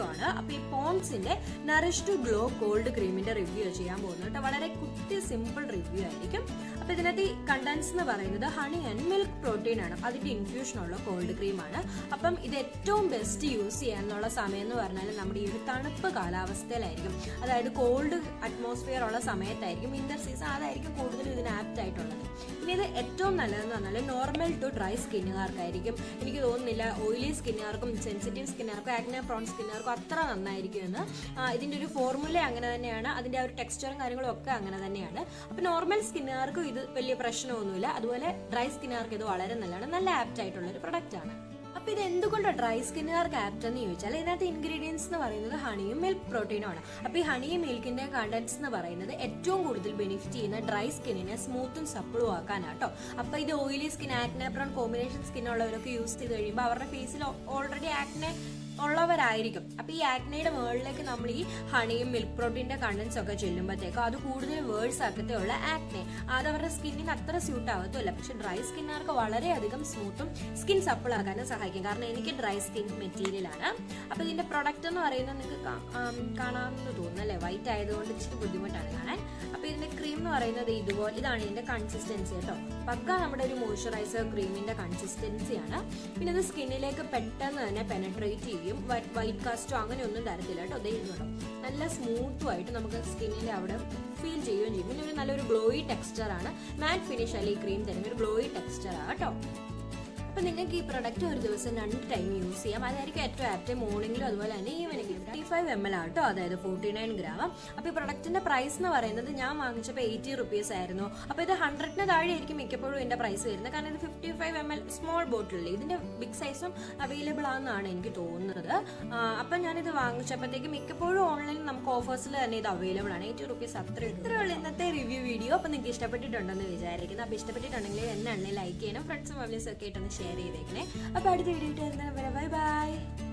video ആണ് അപ്പൊ ഈ പോൺസിന്റെ നറിഷ് ടു ഗ്ലോ കോൾഡ് ക്രീമിന്റെ റിവ്യൂ ചെയ്യാൻ പോകുന്നത് കേട്ടോ വളരെ കുട്ടി സിമ്പിൾ റിവ്യൂ ആയിരിക്കും അപ്പൊ ഇതിനകത്ത് ഈ കണ്ടൻസ് എന്ന് പറയുന്നത് ഹണി ആൻഡ് മിൽക്ക് പ്രോട്ടീൻ ആണ് അതിന്റെ ഇൻഫ്യൂഷൻ ഉള്ള കോൾഡ് ക്രീം ആണ് അപ്പം ഇത് ഏറ്റവും ബെസ്റ്റ് യൂസ് ചെയ്യാന്നുള്ള സമയം എന്ന് പറഞ്ഞാൽ നമ്മുടെ ഈ ഒരു തണുപ്പ് കാലാവസ്ഥയിലായിരിക്കും അതായത് കോൾഡ് അറ്റ്മോസ്ഫിയർ ഉള്ള സമയത്തായിരിക്കും വിന്റർ സീസൺ അതായിരിക്കും കൂടുതലും ഇതിന് ആപ്റ്റ് ആയിട്ടുള്ളത് ഇനി ഇത് ഏറ്റവും നല്ലതെന്ന് പറഞ്ഞാൽ നോർമൽ ടു ഡ്രൈ സ്കിന്നുകാർക്കായിരിക്കും എനിക്ക് തോന്നുന്നില്ല ഓയിലി സ്കിന്നുകാർക്കും സെൻസിറ്റീവ് സ്കിന്നുകാർക്കും ആഗ്ന പ്രോൺ സ്കിന്നുകാർക്കും അത്ര നന്നായിരിക്കും എന്ന് ആ, ഇതിന്റെ ഒരു ഫോർമുല അങ്ങനെ തന്നെയാണ് അതിന്റെ ആ ഒരു ടെക്സ്ചറും കാര്യങ്ങളും ഒക്കെ അങ്ങനെ തന്നെയാണ് അപ്പൊ നോർമൽ സ്കിന്നുകാർക്കും ഇത് വലിയ പ്രശ്നമൊന്നുമില്ല അതുപോലെ ഡ്രൈ സ്കിന്നുകാർക്ക് ഇത് വളരെ നല്ലതാണ് നല്ല ആപ്റ്റ് ആയിട്ടുള്ള ഒരു പ്രൊഡക്റ്റ് ആണ് അപ്പൊ ഇത് എന്തുകൊണ്ടാണ് ഡ്രൈ സ്കിന്നുകാർക്ക് ആപ്റ്റ് എന്ന് ചോദിച്ചാൽ ഇതിനകത്ത് ഇൻഗ്രീഡിയൻസ് എന്ന് പറയുന്നത് ഹണിയും മിൽക്ക് പ്രോട്ടീനും ആണ് അപ്പൊ ഈ ഹണിയും മിൽക്കിന്റെ കണ്ടൻസ് എന്ന് പറയുന്നത് ഏറ്റവും കൂടുതൽ ബെനിഫിറ്റ് ചെയ്യുന്ന ഡ്രൈ സ്കിന്നിനെ സ്മൂത്തും സപ്പിളും ആക്കാനാട്ടോ അപ്പൊ ഇത് oily skin acne prone combination skin ഉള്ളവരൊക്കെ യൂസ് ചെയ്ത് കഴിയുമ്പോൾ അവരുടെ ഫേസിൽ ഓൾറെഡി ആക്നെ ഉള്ളവരായിരിക്കും അപ്പൊ ഈ ആക്നയുടെ മുകളിലേക്ക് നമ്മൾ ഈ ഹണിയും മിൽക്ക് പ്രോട്ടീന്റെ കണ്ടൻസ് ഒക്കെ ചെല്ലുമ്പോഴത്തേക്കും അത് കൂടുതൽ വേഴ്സ് ആക്കത്തേ ഉള്ള ആക്നെ അത് അവരുടെ സ്കിന്നിന് അത്ര സ്യൂട്ട് ആവത്തുമില്ല പക്ഷെ ഡ്രൈ സ്കിന്നുകാർക്ക് വളരെയധികം സ്മൂത്തും സ്കിൻ സപ്പിൾ ആക്കാനും സഹായിക്കും കാരണം എനിക്ക് ഡ്രൈ സ്കിൻ മെറ്റീരിയൽ ആണ് അപ്പൊ ഇതിന്റെ പ്രൊഡക്റ്റ് എന്ന് പറയുന്നത് നിങ്ങൾക്ക് കാ- ആം, കാണാമെന്ന് തോന്നുന്നു അല്ലേ വൈറ്റ് ആയതുകൊണ്ട് ഇച്ചിരി ബുദ്ധിമുട്ടാണ് കാണാൻ അപ്പൊ ഇതിന്റെ ക്രീം എന്ന് പറയുന്നത് ഇതുപോലെ ഇതാണ് ഇതിന്റെ കൺസിസ്റ്റൻസി കേട്ടോ പക്ക നമ്മുടെ ഒരു മോയ്സ്ചറൈസർ ക്രീമിന്റെ കൺസിസ്റ്റൻസിയാണ് പിന്നെ ഇത് സ്കിന്നിലേക്ക് പെട്ടെന്ന് തന്നെ പെനട്രേറ്റ് ചെയ്യും വൈറ്റ് കാസ്റ്റോ അങ്ങനെ ഒന്നും തരത്തില്ല കേട്ടോ ദേ ഇതുണ്ടോ നല്ല സ്മൂത്തും ആയിട്ട് നമുക്ക് സ്കിന്നിന്റെ അവിടെ ഫീൽ ചെയ്യുകയും ചെയ്യും പിന്നെ ഒരു നല്ലൊരു ഗ്ലോയി ടെക്സ്ചർ ആണ് മാറ്റ് ഫിനിഷ് അല്ലെ ഈ ക്രീം തരുന്ന ഒരു ഗ്ലോയി ടെക്സ്ചർ ആണ് കേട്ടോ അപ്പൊ നിങ്ങൾക്ക് ഈ പ്രൊഡക്റ്റ് ഒരു ദിവസം രണ്ട് ടൈം യൂസ് ചെയ്യാം അതായിരിക്കും ഏറ്റവും ആപ്റ്റ് മോർണിംഗിലും അതുപോലെ തന്നെ ഈവനിംഗിലും ഫിഫ്റ്റി ഫൈവ് എം എൽ ആട്ടോ അതായത് ഫോർട്ടി നയൻ ഗ്രാം അപ്പൊ ഈ പ്രൊഡക്റ്റിന്റെ പ്രൈസ് എന്ന് പറയുന്നത് ഞാൻ വാങ്ങിച്ചപ്പോൾ എയ്റ്റി റുപ്പീസ് ആയിരുന്നു അപ്പൊ ഇത് ഹൺഡ്രഡിന് താഴെ ആയിരിക്കും മിക്കപ്പോഴും ഇതിന്റെ പ്രൈസ് വരുന്നത് കാരണം ഇത് fifty five M L small ബോട്ടിലിൽ ഇതിന്റെ ബിഗ് സൈസും അവൈലബിൾ ആണെന്നാണ് എനിക്ക് തോന്നുന്നത് ആ, അപ്പൊ ഞാനിത് വാങ്ങിച്ചപ്പോഴത്തേക്ക് മിക്കപ്പോഴും ഓൺലൈനിൽ നമുക്ക് ഓഫേഴ്സിൽ തന്നെ ഇത് അവൈലബിൾ ആണ് എയ്റ്റി റുപ്പീസ് അത്ര ഇത്രയുള്ള ഇന്നത്തെ റിവ്യൂ വീഡിയോ അപ്പൊ നിങ്ങൾക്ക് ഇഷ്ടപ്പെട്ടിട്ടുണ്ടെന്ന് വിചാരിക്കുന്നു അപ്പൊ ഇഷ്ടപ്പെട്ടിട്ടുണ്ടെങ്കിൽ എന്നെ ലൈക്ക് ചെയ്യണം ഫ്രണ്ട്സും ഫാമിലീസും ഒക്കെ ആയിട്ടൊന്ന് ഷെയർ ചെയ്തേക്കണേ അപ്പൊ അടുത്ത വീഡിയോ ബൈ ബൈ